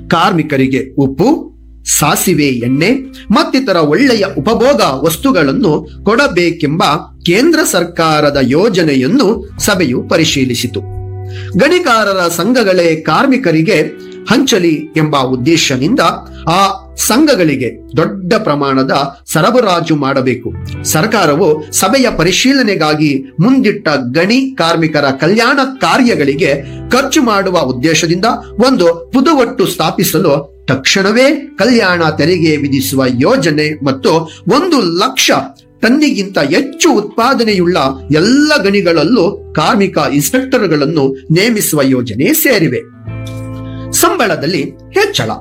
ಕಾರ್ಮಿಕರಿಗೆ ಉಪ್ಪು ಸಾಸಿವೆ ಎಣ್ಣೆ ಮತ್ತಿತರ ಒಳ್ಳೆಯ ಉಪಭೋಗ ವಸ್ತುಗಳನ್ನು ಕೊಡಬೇಕೆಂಬ ಕೇಂದ್ರ ಸರ್ಕಾರದ ಯೋಜನೆಯನ್ನು ಸಭೆಯು ಪರಿಶೀಲಿಸಿತು ಗಣಿಕಾರರ ಸಂಘಗಳೇ ಕಾರ್ಮಿಕರಿಗೆ ಹಂಚಲಿ ಎಂಬ ಉದ್ದೇಶದಿಂದ ಆ ಸಂಘಗಳಿಗೆ ದೊಡ್ಡ ಪ್ರಮಾಣದ ಸರಬರಾಜು ಮಾಡಬೇಕು ಸರ್ಕಾರವು ಸಭೆಯ ಪರಿಶೀಲನೆಗಾಗಿ ಮುಂದಿಟ್ಟ ಗಣಿ ಕಾರ್ಮಿಕರ ಕಲ್ಯಾಣ ಕಾರ್ಯಗಳಿಗೆ ಖರ್ಚು ಮಾಡುವ ಉದ್ದೇಶದಿಂದ ಒಂದು ಪುದುವಟ್ಟು ಸ್ಥಾಪಿಸಲು ತಕ್ಷಣವೇ ಕಲ್ಯಾಣ ತೆರಿಗೆ ವಿಧಿಸುವ ಯೋಜನೆ ಮತ್ತು ಒಂದು ಲಕ್ಷ ಟನ್ನಿಗಿಂತ ಹೆಚ್ಚು ಉತ್ಪಾದನೆಯುಳ್ಳ ಎಲ್ಲ ಗಣಿಗಳಲ್ಲೂ ಕಾರ್ಮಿಕ ಇನ್ಸ್ಪೆಕ್ಟರ್ಗಳನ್ನು ನೇಮಿಸುವ ಯೋಜನೆ ಸೇರಿವೆ ಸಂಬಳದಲ್ಲಿ ಹೆಚ್ಚಳ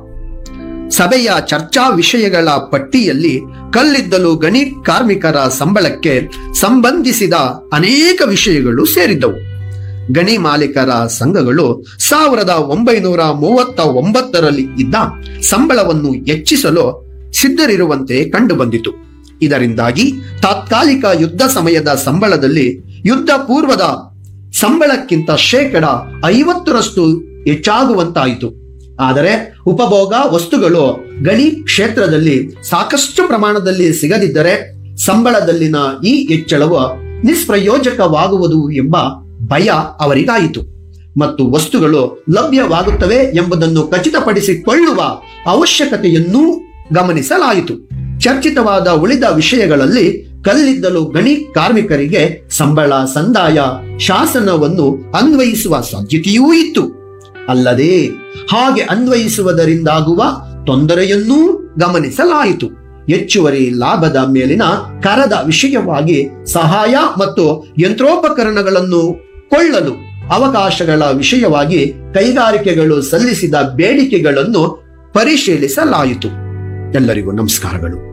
ಸಭೆಯ ಚರ್ಚಾ ವಿಷಯಗಳ ಪಟ್ಟಿಯಲ್ಲಿ ಕಲ್ಲಿದ್ದಲು ಗಣಿ ಕಾರ್ಮಿಕರ ಸಂಬಳಕ್ಕೆ ಸಂಬಂಧಿಸಿದ ಅನೇಕ ವಿಷಯಗಳು ಸೇರಿದ್ದವು ಗಣಿ ಮಾಲೀಕರ ಸಂಘಗಳು ಸಾವಿರದ ಒಂಬೈನೂರ ಮೂವತ್ತ ಒಂಬತ್ತರಲ್ಲಿ ಇದ್ದ ಸಂಬಳವನ್ನು ಹೆಚ್ಚಿಸಲು ಸಿದ್ಧರಿರುವಂತೆ ಕಂಡುಬಂದಿತು ಇದರಿಂದಾಗಿ ತಾತ್ಕಾಲಿಕ ಯುದ್ಧ ಸಮಯದ ಸಂಬಳದಲ್ಲಿ ಯುದ್ಧ ಪೂರ್ವದ ಸಂಬಳಕ್ಕಿಂತ ಶೇಕಡ ಐವತ್ತರಷ್ಟು ಹೆಚ್ಚಾಗುವಂತಾಯಿತು ಆದರೆ ಉಪಭೋಗ ವಸ್ತುಗಳು ಗಣಿ ಕ್ಷೇತ್ರದಲ್ಲಿ ಸಾಕಷ್ಟು ಪ್ರಮಾಣದಲ್ಲಿ ಸಿಗದಿದ್ದರೆ ಸಂಬಳದಲ್ಲಿನ ಈ ಹೆಚ್ಚಳವು ನಿಷ್ಪ್ರಯೋಜಕವಾಗುವುದು ಎಂಬ ಭಯ ಅವರಿಗಾಯಿತು ಮತ್ತು ವಸ್ತುಗಳು ಲಭ್ಯವಾಗುತ್ತವೆ ಎಂಬುದನ್ನು ಖಚಿತಪಡಿಸಿಕೊಳ್ಳುವ ಅವಶ್ಯಕತೆಯನ್ನೂ ಗಮನಿಸಲಾಯಿತು ಚರ್ಚಿತವಾದ ಉಳಿದ ವಿಷಯಗಳಲ್ಲಿ ಕಲ್ಲಿದ್ದಲು ಗಣಿ ಕಾರ್ಮಿಕರಿಗೆ ಸಂಬಳ ಸಂದಾಯ ಶಾಸನವನ್ನು ಅನ್ವಯಿಸುವ ಸಾಧ್ಯತೆಯೂ ಇತ್ತು ಅಲ್ಲದೆ ಹಾಗೆ ಅನ್ವಯಿಸುವುದರಿಂದಾಗುವ ತೊಂದರೆಯನ್ನೂ ಗಮನಿಸಲಾಯಿತು ಹೆಚ್ಚುವರಿ ಲಾಭದ ಮೇಲಿನ ಕರದ ವಿಷಯವಾಗಿ ಸಹಾಯ ಮತ್ತು ಯಂತ್ರೋಪಕರಣಗಳನ್ನು ಕೊಳ್ಳಲು ಅವಕಾಶಗಳ ವಿಷಯವಾಗಿ ಕೈಗಾರಿಕೆಗಳು ಸಲ್ಲಿಸಿದ ಬೇಡಿಕೆಗಳನ್ನು ಪರಿಶೀಲಿಸಲಾಯಿತು ಎಲ್ಲರಿಗೂ ನಮಸ್ಕಾರಗಳು